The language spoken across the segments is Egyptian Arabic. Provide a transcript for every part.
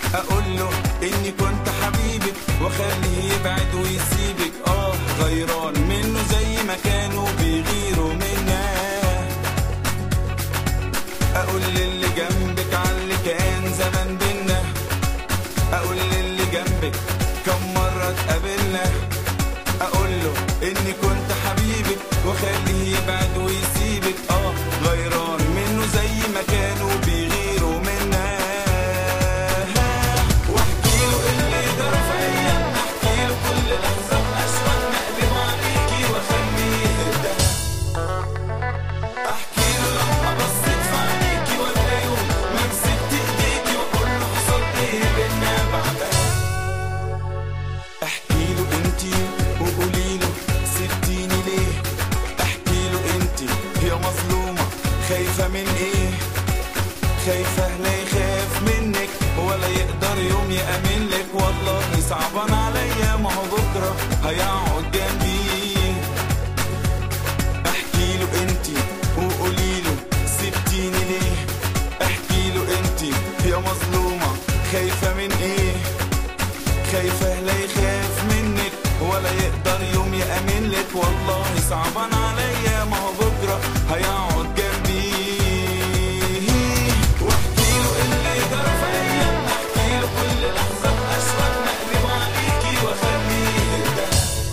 اقول له اني كنت حبيبك واخليه يبعد ويسيبك اه غيران منه زي ما كانوا بيغيروا منا اقول للي جنبك على اللي كان زمان بينا اقول للي جنبك كم مرة اتقابلنا اقول له اني كنت حبيبك واخليه يبعد ويسيبك اه غيران منه زي ما كانوا بيغيروا منا واحكي له اللي جرى فيا احكي له كل لحظة بأشواق نقلب عليكي واخليه يهدى احكي له لما بصيت في عينيكي ولا يوم ما مسكت ايديكي واقول له حصل ايه بينا بعدها احكي له انتي وقولي له سبتيني ليه احكي له انتي يا مظلومة خايفة من ايه خايفة لا يخاف منك ولا يقدر يوم يأمن لك والله صعبان عليا ما هو بكرة هيقعد جنبي احكي له انتي وقولي له سبتيني ليه احكي له انتي يا مظلومة خايفة من ايه خايفة لا يخاف منك ولا يقدر يوم يأمن لك والله صعبان عليا ما هو بكرة هيقعد جنبي واحكي له اللي جرى فيا احكي له كل لحظة بأشواق نقلب عليكي واخليه يهدى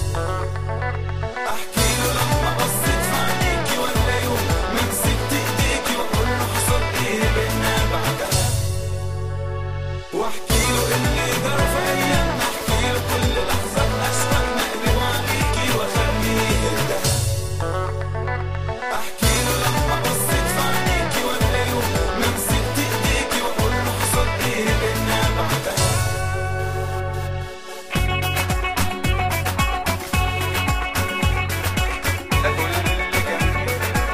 احكي له لما بصيت في عينيكي ولا يوم ما مسكت ايديكي واقول له حصل ايه بينا بعدها واحكي له اللي جرى فيا احكي له كل لحظه باشواق نقلب عليكي واخليه يهدى احكي له لما بصيت في عينيكي ولا يوم ما مسكت ايديكي واقول له حصل ايه بينا بعدها اقول للي جنبي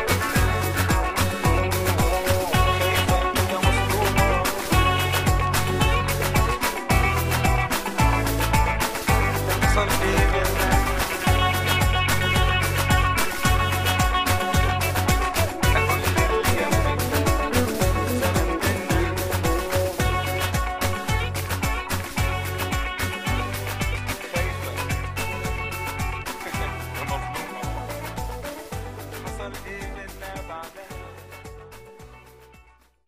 يا مظلومه حصل ايه بينا